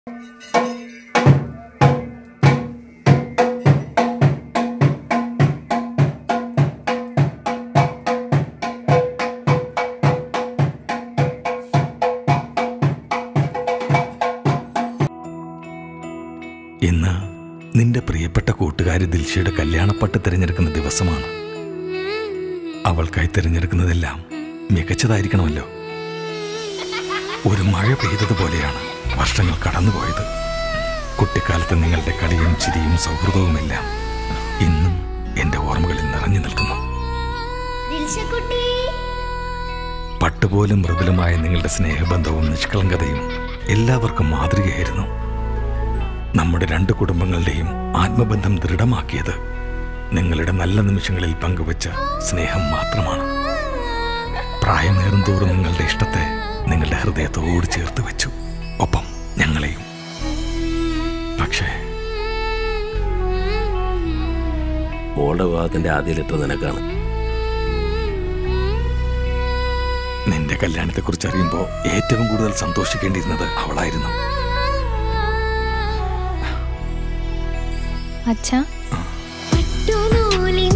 ഇന്ന് നിന്റെ പ്രിയപ്പെട്ട കൂട്ടുകാരി ദിൽഷയുടെ കല്യാണപ്പട്ട് തിരഞ്ഞെടുക്കുന്ന ദിവസമാണ് അവൾക്കായി തിരഞ്ഞെടുക്കുന്നതെല്ലാം മികച്ചതായിരിക്കണമല്ലോ ഒരു മഴ പെയ്തതുപോലെയാണ് വർഷങ്ങൾ കടന്നുപോയത് കുട്ടിക്കാലത്ത് നിങ്ങളുടെ കളിയും ചിരിയും സൗഹൃദവുമെല്ലാം ഇന്നും എന്റെ ഓർമ്മകളിൽ നിറഞ്ഞു നിൽക്കുന്നു ദിൽഷക്കുട്ടി പട്ടുപോലും മൃദുലമായ നിങ്ങളുടെ സ്നേഹബന്ധവും നിഷ്കളങ്കതയും എല്ലാവർക്കും മാതൃകയായിരുന്നു നമ്മുടെ രണ്ട് കുടുംബങ്ങളുടെയും ആത്മബന്ധം ദൃഢമാക്കിയത് നിങ്ങളുടെ നല്ല നിമിഷങ്ങളിൽ പങ്കുവച്ച സ്നേഹം മാത്രമാണ് പ്രായമേറും തോറും നിങ്ങളുടെ ഇഷ്ടത്തെ നിങ്ങളുടെ ഹൃദയത്തോട് ചേർത്ത് വെച്ചു ഒപ്പം ഞങ്ങളെയും പക്ഷേ മോളുടെ വിവാഹത്തിന്റെ ആദ്യ ലെറ്റർ നിനക്കാണ് നിന്റെ കല്യാണത്തെക്കുറിച്ച് അറിയുമ്പോൾ ഏറ്റവും കൂടുതൽ സന്തോഷിക്കേണ്ടിയിരുന്നത് അവളായിരുന്നു അച്ഛാ പട്ടുനൂലിൻ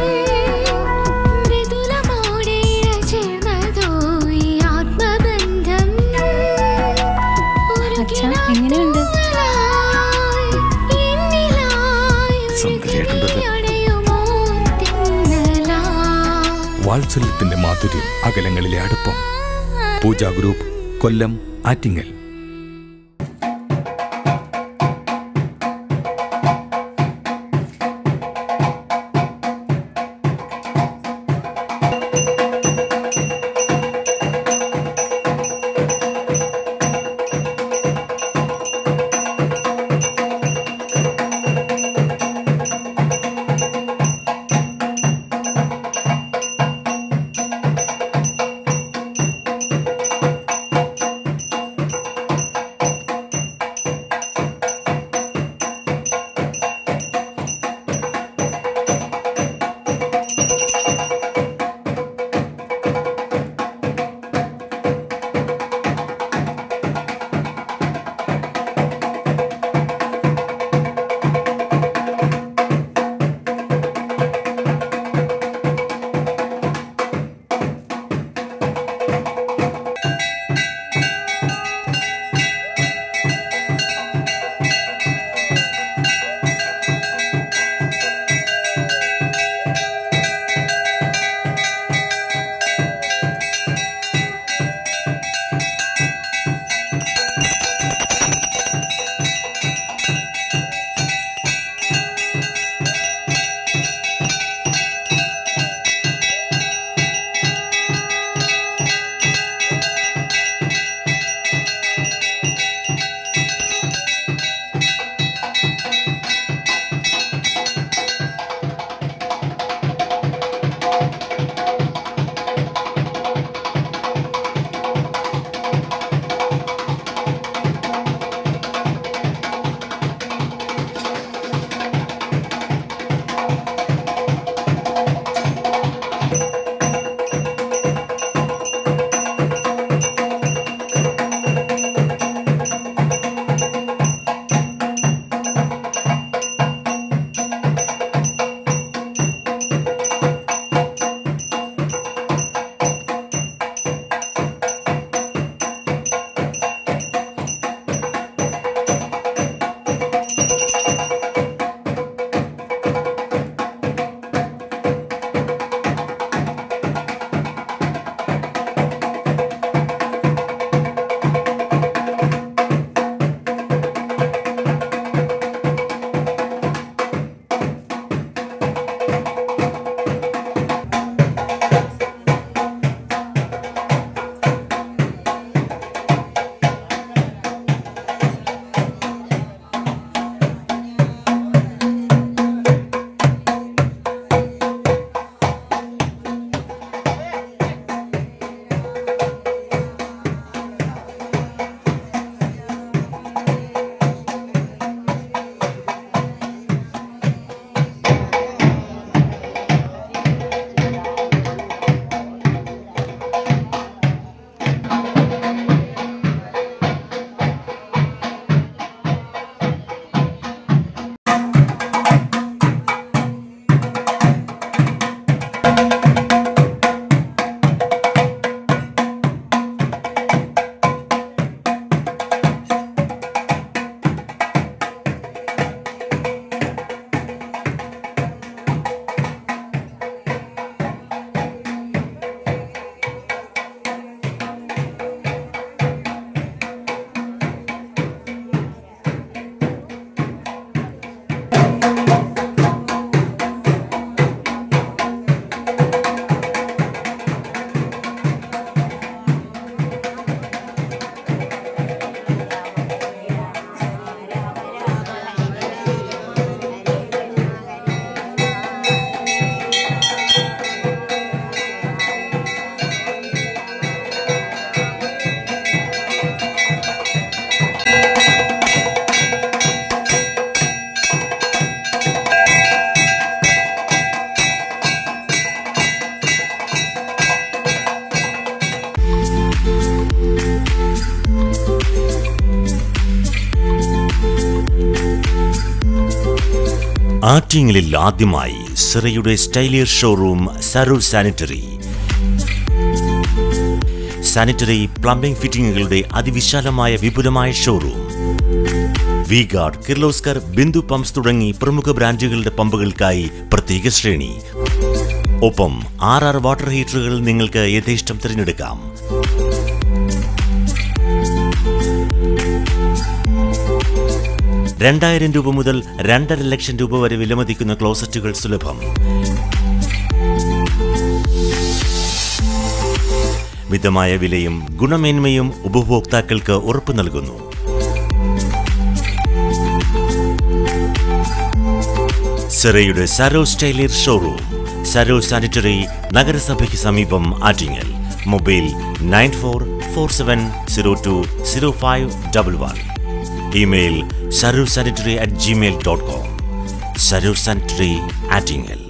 മൃദുലമോടെ ഇഴചേർന്നതോ ഈ ആത്മബന്ധം ഒരു അച്ഛാ, എങ്ങനെയുണ്ട്? കിനാവുകളായി എന്നിലായി സുന്ദരിയായിട്ടുണ്ടല്ലോ. വിരിയണയുമോ തിന്നലായി. വാത്സല്യത്തിന്റെ മാധുര്യം അകലങ്ങളിലെ അടുപ്പം പൂജ ഗ്രൂപ്പ് കൊല്ലം ആറ്റിങ്ങൽ ആറ്റിങ്ങലിൽ ആദ്യമായി സിറയുടെ സ്റ്റൈലിയർ ഷോറൂം സരൂർ സാനിറ്ററി സാനിറ്ററി പ്ലംബിംഗ് ഫിറ്റിംഗുകളുടെ അതിവിശാലമായ വിപുലമായ showroom V Guard Kirloskar Bindu pumps തുടങ്ങി പ്രമുഖ ബ്രാൻഡുകളുടെ പമ്പുകൾക്കായി പ്രത്യേക ശ്രേണി ഒപ്പം ആർ ആർ വാട്ടർ ഹീറ്ററുകൾ നിങ്ങൾക്ക് യഥേഷ്ടം തിരഞ്ഞെടുക്കാം രണ്ടായിരം രൂപ മുതൽ രണ്ടര ലക്ഷം രൂപ വരെ വിലമതിക്കുന്ന ക്ലോസറ്റുകൾ സുലഭം മിതമായ വിലയും ഗുണമേന്മയും ഉപഭോക്താക്കൾക്ക് ഉറപ്പു നൽകുന്നു സെറയുടെ സരോ സ്റ്റൈലിയർ ഷോറൂം സരോ സാനിറ്ററി നഗരസഭയ്ക്ക് സമീപം Attingal mobile nine four four seven zero two zero five double one email Saro sanitary at Gmail dot com Saro sanitary Attingal